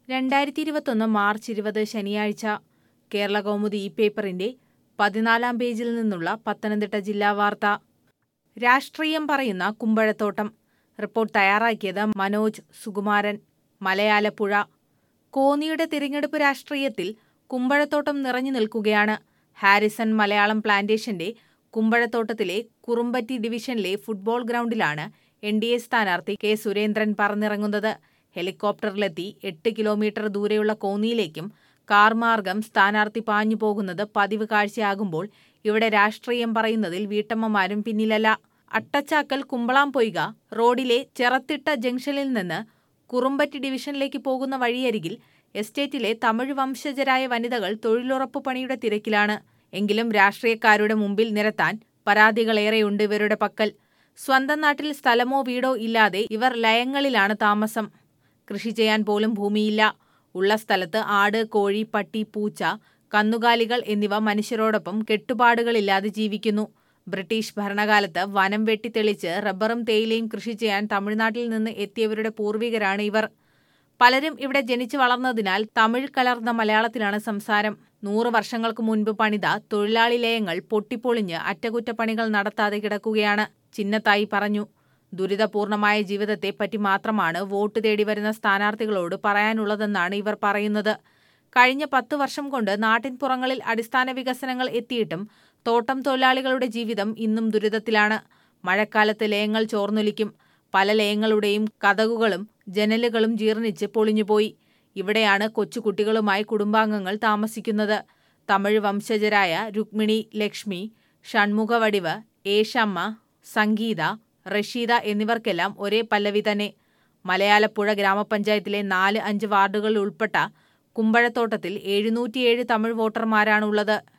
രണ്ടായിരത്തി ഇരുപത്തൊന്ന് മാർച്ച് ഇരുപത് ശനിയാഴ്ച കേരള കൗമുദി ഈ പേപ്പറിന്റെ പതിനാലാം പേജിൽ നിന്നുള്ള പത്തനംതിട്ട ജില്ലാ വാർത്ത രാഷ്ട്രീയം പറയുന്ന കുമ്പഴത്തോട്ടം റിപ്പോർട്ട് തയ്യാറാക്കിയത് മനോജ് സുകുമാരൻ മലയാലപ്പുഴ കോന്നിയുടെ തിരഞ്ഞെടുപ്പ് രാഷ്ട്രീയത്തിൽ കുമ്പഴത്തോട്ടം നിറഞ്ഞു നിൽക്കുകയാണ് ഹാരിസൺ മലയാളം പ്ലാന്റേഷന്റെ കുമ്പഴത്തോട്ടത്തിലെ കുറുമ്പറ്റി ഡിവിഷനിലെ ഫുട്ബോൾ ഗ്രൗണ്ടിലാണ് എൻ ഡി എ സ്ഥാനാർത്ഥി കെ സുരേന്ദ്രൻ പറന്നിറങ്ങുന്നത് ഹെലികോപ്റ്ററിലെത്തി എട്ട് കിലോമീറ്റർ ദൂരെയുള്ള കോന്നിയിലേക്കും കാർ മാർഗം സ്ഥാനാർത്ഥി പാഞ്ഞു പോകുന്നത് പതിവ് കാഴ്ചയാകുമ്പോൾ ഇവിടെ രാഷ്ട്രീയം പറയുന്നതിൽ വീട്ടമ്മമാരും പിന്നിലല്ല അട്ടച്ചാക്കൽ കുമ്പളാം പൊയ്ക റോഡിലെ ചെറത്തിട്ട ജംഗ്ഷനിൽ നിന്ന് കുറുമ്പറ്റി ഡിവിഷനിലേക്ക് പോകുന്ന വഴിയരികിൽ എസ്റ്റേറ്റിലെ തമിഴ് വംശജരായ വനിതകൾ തൊഴിലുറപ്പ് പണിയുടെ തിരക്കിലാണ് എങ്കിലും രാഷ്ട്രീയക്കാരുടെ മുമ്പിൽ നിരത്താൻ പരാതികളേറെയുണ്ട് ഇവരുടെ പക്കൽ സ്വന്തം നാട്ടിൽ സ്ഥലമോ വീടോ ഇല്ലാതെ ഇവർ ലയങ്ങളിലാണ് താമസം കൃഷി ചെയ്യാൻ പോലും ഭൂമിയില്ല ഉള്ള സ്ഥലത്ത് ആട് കോഴി പട്ടി പൂച്ച കന്നുകാലികൾ എന്നിവ മനുഷ്യരോടൊപ്പം കെട്ടുപാടുകളില്ലാതെ ജീവിക്കുന്നു ബ്രിട്ടീഷ് ഭരണകാലത്ത് വനം വെട്ടിത്തെളിച്ച് റബ്ബറും തേയിലയും കൃഷി ചെയ്യാൻ തമിഴ്നാട്ടിൽ നിന്ന് എത്തിയവരുടെ പൂർവികരാണ് ഇവർ പലരും ഇവിടെ ജനിച്ചു വളർന്നതിനാൽ തമിഴ് കലർന്ന മലയാളത്തിലാണ് സംസാരം നൂറ് വർഷങ്ങൾക്ക് മുൻപ് പണിത തൊഴിലാളി ലയങ്ങൾ പൊട്ടിപ്പൊളിഞ്ഞ് അറ്റകുറ്റപ്പണികൾ നടത്താതെ കിടക്കുകയാണ് ചിന്നത്തായി പറഞ്ഞു ദുരിതപൂർണമായ ജീവിതത്തെപ്പറ്റി മാത്രമാണ് വോട്ട് തേടി വരുന്ന സ്ഥാനാർത്ഥികളോട് പറയാനുള്ളതെന്നാണ് ഇവർ പറയുന്നത് കഴിഞ്ഞ പത്ത് വർഷം കൊണ്ട് നാട്ടിൻപുറങ്ങളിൽ അടിസ്ഥാന വികസനങ്ങൾ എത്തിയിട്ടും തോട്ടം തൊഴിലാളികളുടെ ജീവിതം ഇന്നും ദുരിതത്തിലാണ് മഴക്കാലത്ത് ലയങ്ങൾ ചോർന്നൊലിക്കും പല ലയങ്ങളുടെയും കതകുകളും ജനലുകളും ജീർണിച്ച് പൊളിഞ്ഞുപോയി ഇവിടെയാണ് കൊച്ചുകുട്ടികളുമായി കുടുംബാംഗങ്ങൾ താമസിക്കുന്നത് തമിഴ് വംശജരായ രുക്മിണി ലക്ഷ്മി ഷൺമുഖവടിവ് ഏഷമ്മ സംഗീത റഷീദ എന്നിവർക്കെല്ലാം ഒരേ പല്ലവി തന്നെ മലയാലപ്പുഴ ഗ്രാമപഞ്ചായത്തിലെ നാല് അഞ്ച് വാർഡുകളിൽ ഉൾപ്പെട്ട കുമ്പഴത്തോട്ടത്തിൽ എഴുന്നൂറ്റിയേഴ് തമിഴ് വോട്ടർമാരാണുള്ളത്